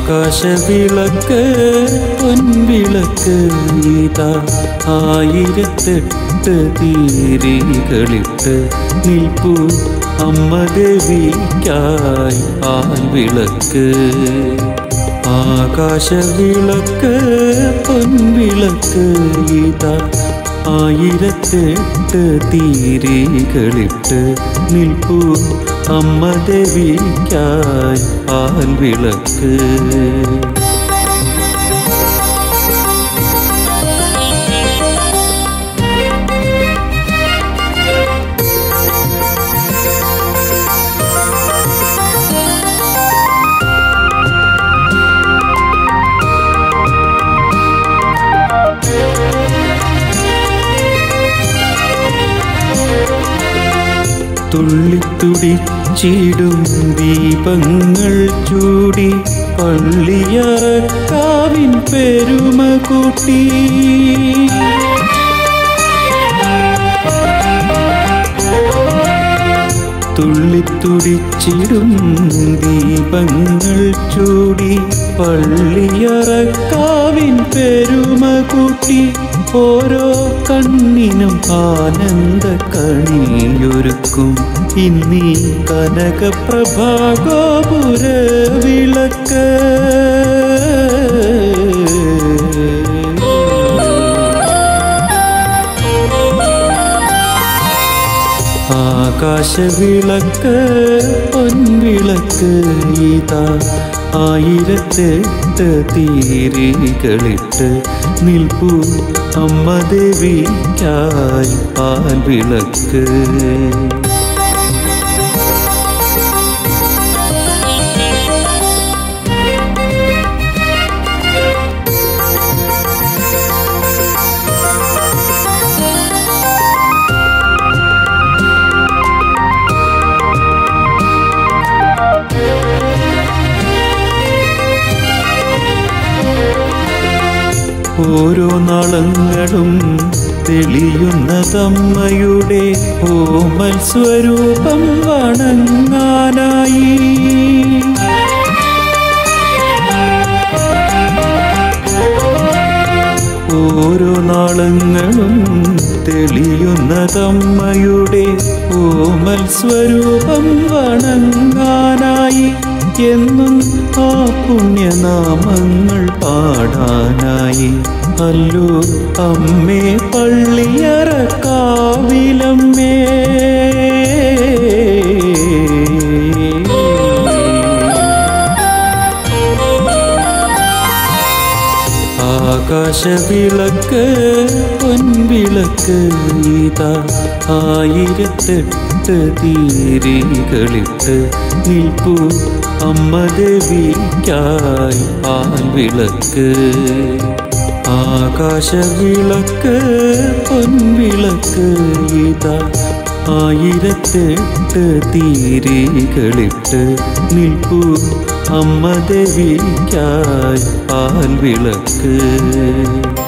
ആകാശവിളക്ക് പൊൻവിളക്ക് ഇതാ ആയിരത്തെട്ട് തീരികളിട്ട് നിൽപ്പു അമ്മ ദേവിക്കായി ആൽവിളക്ക് ആകാശവിളക്ക് പൊൻവിളക്ക് ഇതാ ആയിരത്തെട്ട് തീരികളിട്ട് നിൽപ്പു അമ്മ ദേവിക്കായി ആൽവിളക്ക് തുള്ളിത്തുടിച്ചിടും ദീപങ്ങൾ ചൂടി പള്ളിയറക്കാവിൻ പെരുമ കൂട്ടി തുള്ളിത്തുടിച്ചിടും ദീപങ്ങൾ ചൂടി പള്ളിയറക്കാവിൻ പെരുമ കൂട്ടി ഓരോ കണ്ണിനും ആനന്ദ കണിയൊരുക്കും ഇന്നീ കനകപ്രഭാഗോപുര വിളക്ക് ആകാശവിളക്ക് പൊൻവിളക്ക് ഇതാ ആയിരത്തെട്ട് തീരികളിട്ട് നിൽപ്പു അമ്മ ദേവിക്കായി പാൽവിളക്ക് ഓരോ നാളങ്ങളും തെളിയുന്നതമ്മയുടെ ഓമൽ സ്വരൂപം വണങ്ങാനായി ഓരോ നാളങ്ങളും തെളിയുന്നതമ്മയുടെ ഓമൽ സ്വരൂപം വണങ്ങാനായി എന്നും ആ പുണ്യനാമങ്ങൾ പാടാനായി അല്ലോ അമ്മേ പള്ളിയറ കാവിലമ്മേ ആകാശവിളക്ക് പൊൻവിളക്ക് ഇതാ ആയിരത്തെട്ട് തീരികളിട്ട് നിൽപ്പു അമ്മ ദേവിക്കായി ആൽവിളക്ക് ആകാശവിളക്ക് പൊൻവിളക്ക് ഇതാ ആയിരത്തെട്ട് തീരികളിട്ട് നിൽപ്പു അമ്മ ദേവിക്കായി പാൽവിളക്ക്